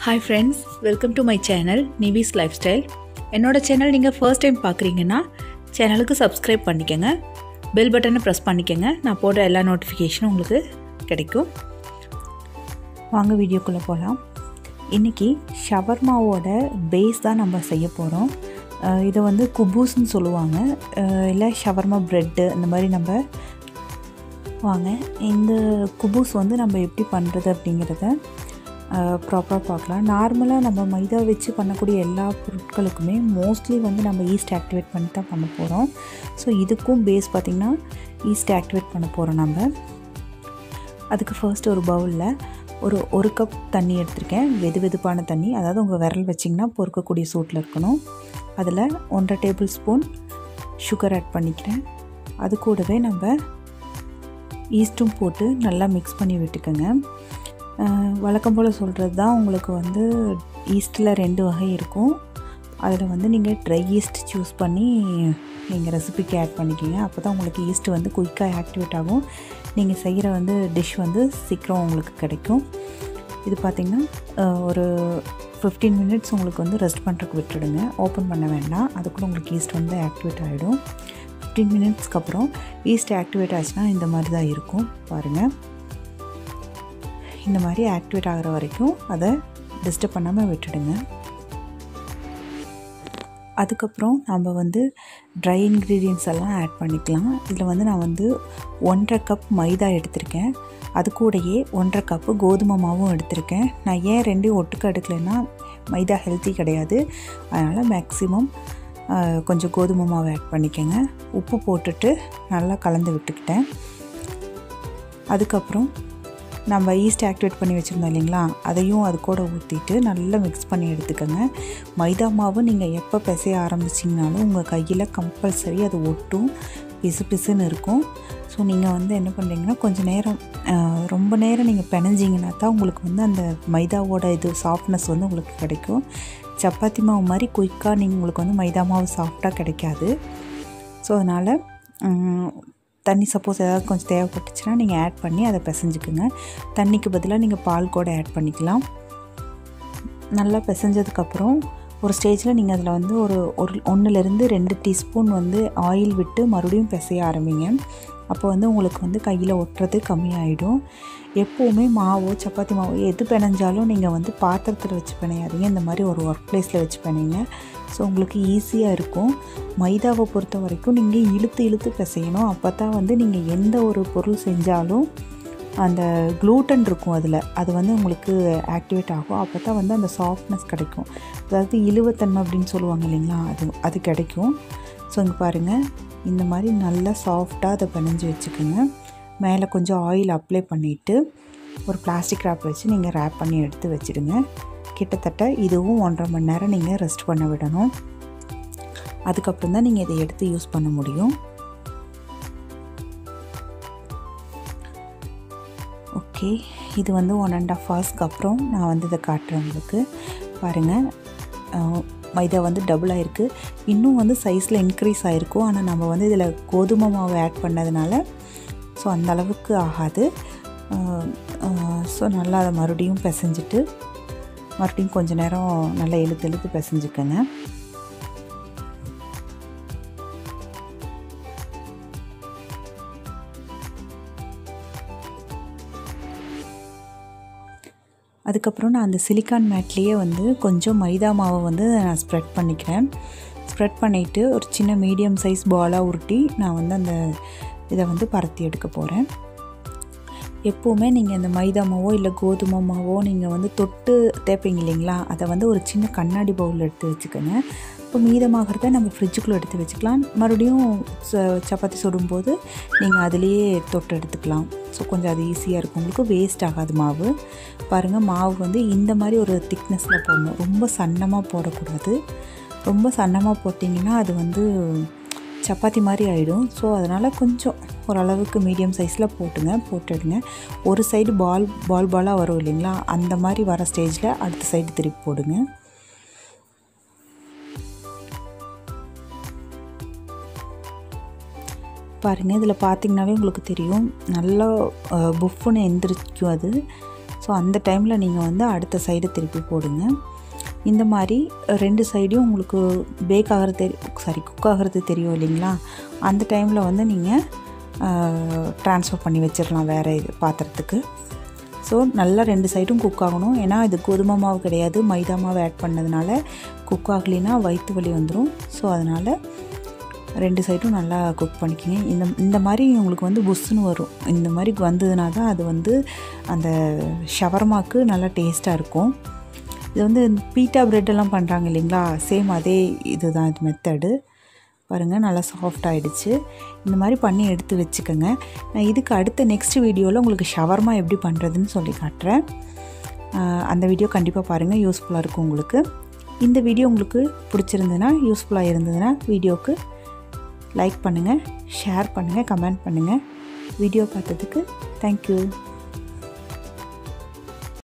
hi friends welcome to my channel Nivis lifestyle என்னோட channel நீங்கள் first time பார்க்குறீங்கன்னா சேனலுக்கு சப்ஸ்கிரைப் பண்ணிக்கோங்க பெல் பட்டனை ப்ரெஸ் பண்ணிக்கோங்க நான் போடுற எல்லா நோட்டிஃபிகேஷனும் உங்களுக்கு கிடைக்கும் வாங்க வீடியோக்குள்ளே போகலாம் இன்றைக்கி ஷவர்மாவோட பேஸ் தான் நம்ம செய்ய போகிறோம் இதை வந்து குபூஸ்ன்னு சொல்லுவாங்க அஹ் இல்லை ஷவர்மா ப்ரெட்டு இந்த மாதிரி நம்ம வாங்க இந்த குபூஸ் வந்து நம்ம எப்படி பண்ணுறது அப்படிங்கிறத ப்ராப்பராக பார்க்கலாம் நார்மலாக நம்ம மைதா வச்சு பண்ணக்கூடிய எல்லா பொருட்களுக்குமே மோஸ்ட்லி வந்து நம்ம ஈஸ்ட் ஆக்டிவேட் பண்ணி தான் பண்ண போகிறோம் ஸோ இதுக்கும் பேஸ் பார்த்திங்கன்னா ஈஸ்ட் ஆக்டிவேட் பண்ண போகிறோம் நம்ம அதுக்கு ஃபர்ஸ்ட் ஒரு பவுலில் ஒரு ஒரு கப் தண்ணி எடுத்திருக்கேன் வெது வெதுப்பான தண்ணி அதாவது உங்கள் விரல் வச்சிங்கன்னா பொறுக்கக்கூடிய சூட்டில் இருக்கணும் அதில் ஒன்றரை டேபிள் ஸ்பூன் சுகர் ஆட் பண்ணிக்கிறேன் அது கூடவே நம்ம ஈஸ்ட்டும் போட்டு நல்லா மிக்ஸ் பண்ணி விட்டுக்கோங்க அஹ் வழக்கம் போல் சொல்கிறது தான் உங்களுக்கு வந்து ஈஸ்ட்டில் ரெண்டு வகை இருக்கும் அதில் வந்து நீங்கள் ட்ரை ஈஸ்ட் சூஸ் பண்ணி நீங்கள் ரெசிபிக்கு ஆட் பண்ணிக்கிங்க அப்போ தான் உங்களுக்கு ஈஸ்ட் வந்து குயிக்காக ஆக்டிவேட் ஆகும் நீங்கள் செய்கிற வந்து டிஷ் வந்து சீக்கிரம் உங்களுக்கு கிடைக்கும் இது பார்த்திங்கன்னா அஹ் ஒரு ஃபிஃப்டீன் மினிட்ஸ் உங்களுக்கு வந்து ரெஸ்ட் பண்ணுறதுக்கு விட்டுடுங்க ஓப்பன் பண்ண வேண்டாம் அதுக்குள்ள உங்களுக்கு ஈஸ்ட் வந்து ஆக்டிவேட் ஆகிடும் ஃபிஃப்டீன் மினிட்ஸ்க்கு அப்புறம் ஈஸ்ட் ஆக்டிவேட் ஆச்சுன்னா இந்த மாதிரி தான் இருக்கும் பாருங்கள் இந்த மாதிரி ஆக்டிவேட் ஆகிற வரைக்கும் அதை டிஸ்டர்ப் பண்ணாமல் விட்டுடுங்க அதுக்கப்புறம் நம்ம வந்து ட்ரை இன்க்ரீடியன்ஸ் எல்லாம் ஆட் பண்ணிக்கலாம் இதில் வந்து நான் வந்து ஒன்றரை கப் மைதா எடுத்திருக்கேன் அது கூடயே ஒன்றரை கப்பு கோதுமை மாவும் எடுத்திருக்கேன் நான் ஏன் ரெண்டையும் ஒட்டுக்க எடுக்கலைன்னா மைதா ஹெல்த்தி கிடையாது அதனால் மேக்ஸிமம் கொஞ்சம் கோதுமை மாவு ஆட் பண்ணிக்கோங்க உப்பு போட்டுட்டு நல்லா கலந்து விட்டுக்கிட்டேன் அதுக்கப்புறம் நம்ம ஈஸ்ட் ஆக்டிவேட் பண்ணி வச்சுருந்தோம் இல்லைங்களா அதையும் அது கூட ஊற்றிட்டு நல்லா மிக்ஸ் பண்ணி எடுத்துக்கோங்க மைதா மாவு நீங்கள் எப்போ பிசைய ஆரம்பிச்சிங்கனாலும் உங்கள் கையில் கம்பல்சரி அது ஒட்டும் பிசு பிசுன்னு இருக்கும் ஸோ நீங்கள் வந்து என்ன பண்ணுறீங்கன்னா கொஞ்சம் நேரம் ஆஹ், ரொம்ப நேரம் நீங்கள் பிணைஞ்சிங்கன்னா தான் உங்களுக்கு வந்து அந்த மைதாவோட இது சாஃப்ட்னஸ் வந்து உங்களுக்கு கிடைக்கும் சப்பாத்தி மாவு மாதிரி குயிக்காக நீங்கள் உங்களுக்கு வந்து மைதா மாவு சாஃப்டாக கிடைக்காது ஸோ அதனால் தண்ணி சப்போஸ் ஏதாவது கொஞ்சம் தேவைப்பட்டுச்சுன்னா நீங்கள் ஆட் பண்ணி அதை பிசைஞ்சுக்குங்க தண்ணிக்கு பதிலாக நீங்கள் பால் கூட ஆட் பண்ணிக்கலாம் நல்லா பிசைஞ்சதுக்கப்புறம் ஒரு ஸ்டேஜில் நீங்கள் அதில் வந்து ஒரு ஒரு ஒன்றுலேருந்து ரெண்டு டீஸ்பூன் வந்து ஆயில் விட்டு மறுபடியும் பிசைய ஆரம்பிங்க அப்போ வந்து உங்களுக்கு வந்து கையில் ஒட்டுறது கம்மியாயிடும் எப்போவுமே மாவோ சப்பாத்தி மாவோ எது பிணைஞ்சாலும் நீங்கள் வந்து பாத்திரத்தில் வச்சு பிணையாதீங்க இந்த மாதிரி ஒரு ஒர்க் ப்ளேஸில் வச்சு பிணைங்க ஸோ உங்களுக்கு ஈஸியாக இருக்கும் மைதாவை பொறுத்த வரைக்கும் நீங்கள் இழுத்து இழுத்து பிசையணும் அப்போ தான் வந்து நீங்கள் எந்த ஒரு பொருள் செஞ்சாலும் அந்த க்ளூட்டன் இருக்கும் அதில் அது வந்து உங்களுக்கு ஆக்டிவேட் ஆகும் அப்போ தான் வந்து அந்த சாஃப்ட்னஸ் கிடைக்கும் அதாவது இழுவத்தன்மை அப்படின்னு சொல்லுவாங்க இல்லைங்களா அது அது கிடைக்கும் ஸோ இங்கே பாருங்கள் இந்த மாதிரி நல்லா சாஃப்டாக அதை பிணைஞ்சு வச்சுக்கோங்க மேலே கொஞ்சம் ஆயில் அப்ளை பண்ணிவிட்டு ஒரு பிளாஸ்டிக் ரேப் வச்சு நீங்கள் ரேப் பண்ணி எடுத்து வச்சுடுங்க கிட்டத்தட்ட இதுவும் ஒன்றரை மணி நேரம் நீங்கள் ரெஸ்ட் பண்ண விடணும் அதுக்கப்புறம் தான் நீங்கள் இதை எடுத்து யூஸ் பண்ண முடியும் ஓகே இது வந்து ஒன் அண்ட் ஆஃப் ஹவர்ஸ்க்கு அப்புறம் நான் வந்து இதை காட்டுறேன் உங்களுக்கு பாருங்கள் அஹ், மைதா வந்து டபுள் ஆகிருக்கு இன்னும் வந்து சைஸில் இன்க்ரீஸ் ஆகிருக்கும் ஆனால் நம்ம வந்து இதில் கோதுமை மாவு ஆட் பண்ணதுனால ஸோ அந்த அளவுக்கு ஆகாது ஸோ நல்லா அதை மறுபடியும் பிசைஞ்சிட்டு மறுபடியும் கொஞ்ச நேரம் நல்லா இழுத்து இழுத்து பிசைஞ்சுக்கோங்க அதுக்கப்புறம் நான் அந்த சிலிக்கான் மேட்லேயே வந்து கொஞ்சம் மைதா மாவை வந்து நான் ஸ்ப்ரெட் பண்ணிக்கிறேன் ஸ்ப்ரெட் பண்ணிவிட்டு ஒரு சின்ன மீடியம் சைஸ் பாலாக உருட்டி நான் வந்து அந்த இதை வந்து பரத்தி எடுக்க போகிறேன் எப்போவுமே நீங்கள் இந்த மைதா மாவோ இல்லை கோதுமை மாவோ நீங்கள் வந்து தொட்டு தேய்ப்பீங்க இல்லைங்களா அதை வந்து ஒரு சின்ன கண்ணாடி பவுலில் எடுத்து வச்சுக்கோங்க இப்போ மீதமாகிறத நம்ம ஃப்ரிட்ஜுக்குள்ளே எடுத்து வச்சுக்கலாம் மறுபடியும் ச- சப்பாத்தி சுடும்போது நீங்கள் அதுலேயே தொட்டு எடுத்துக்கலாம் ஸோ கொஞ்சம் அது ஈஸியாக இருக்கும் உங்களுக்கு வேஸ்ட் ஆகாது மாவு பாருங்கள் மாவு வந்து இந்த மாதிரி ஒரு திக்னஸில் போடணும் ரொம்ப சன்னமாக போடக்கூடாது ரொம்ப சன்னமாக போட்டிங்கன்னா அது வந்து சப்பாத்தி மாதிரி ஆகிடும் ஸோ அதனால் கொஞ்சம் ஓரளவுக்கு மீடியம் சைஸில் போட்டுங்க போட்டுடுங்க ஒரு சைடு பால் பால் பாலாக வரும் இல்லைங்களா அந்த மாதிரி வர ஸ்டேஜில் அடுத்த சைடு திருப்பி போடுங்க பாருங்கள் இதில் பார்த்தீங்கன்னாவே உங்களுக்கு தெரியும் நல்லா புஃப்னு எந்திரிக்கும் அது ஸோ அந்த டைமில் நீங்கள் வந்து அடுத்த சைடு திருப்பி போடுங்க இந்த மாதிரி ரெண்டு சைடையும் உங்களுக்கு பேக் ஆகிறது தெரி சாரி குக் ஆகிறது தெரியும் இல்லைங்களா அந்த டைமில் வந்து நீங்கள் ட்ரான்ஸ்ஃபர் பண்ணி வச்சிடலாம் வேறு இது பாத்திரத்துக்கு ஸோ நல்லா ரெண்டு சைடும் குக் ஆகணும் ஏன்னா இது கோதுமை மாவு கிடையாது மைதா மாவு ஆட் பண்ணதுனால குக் ஆகலைன்னா வயிற்று வலி வந்துடும் ஸோ அதனால் ரெண்டு சைடும் நல்லா குக் பண்ணிக்கிங்க இந்த இந்த மாதிரி உங்களுக்கு வந்து புஷ்ஷுன்னு வரும் இந்த மாதிரி வந்ததுனா தான் அது வந்து அந்த ஷவர்மாக்கு நல்லா டேஸ்ட்டாக இருக்கும் இது வந்து பீட்டா ப்ரெட்டெல்லாம் பண்ணுறாங்க இல்லைங்களா சேம் அதே இதுதான் இது மெத்தடு பாருங்கள் நல்லா சாஃப்ட் ஆகிடுச்சு இந்த மாதிரி பண்ணி எடுத்து வச்சுக்கோங்க நான் இதுக்கு அடுத்த நெக்ஸ்ட் வீடியோவில் உங்களுக்கு ஷவர்மா எப்படி பண்ணுறதுன்னு சொல்லி காட்டுறேன் அந்த வீடியோ கண்டிப்பாக பாருங்கள் யூஸ்ஃபுல்லாக இருக்கும் உங்களுக்கு இந்த வீடியோ உங்களுக்கு பிடிச்சிருந்ததுன்னா யூஸ்ஃபுல்லாக இருந்ததுன்னா வீடியோவுக்கு லைக் பண்ணுங்கள் ஷேர் பண்ணுங்கள் கமெண்ட் பண்ணுங்கள் வீடியோ பார்த்ததுக்கு தேங்க்யூ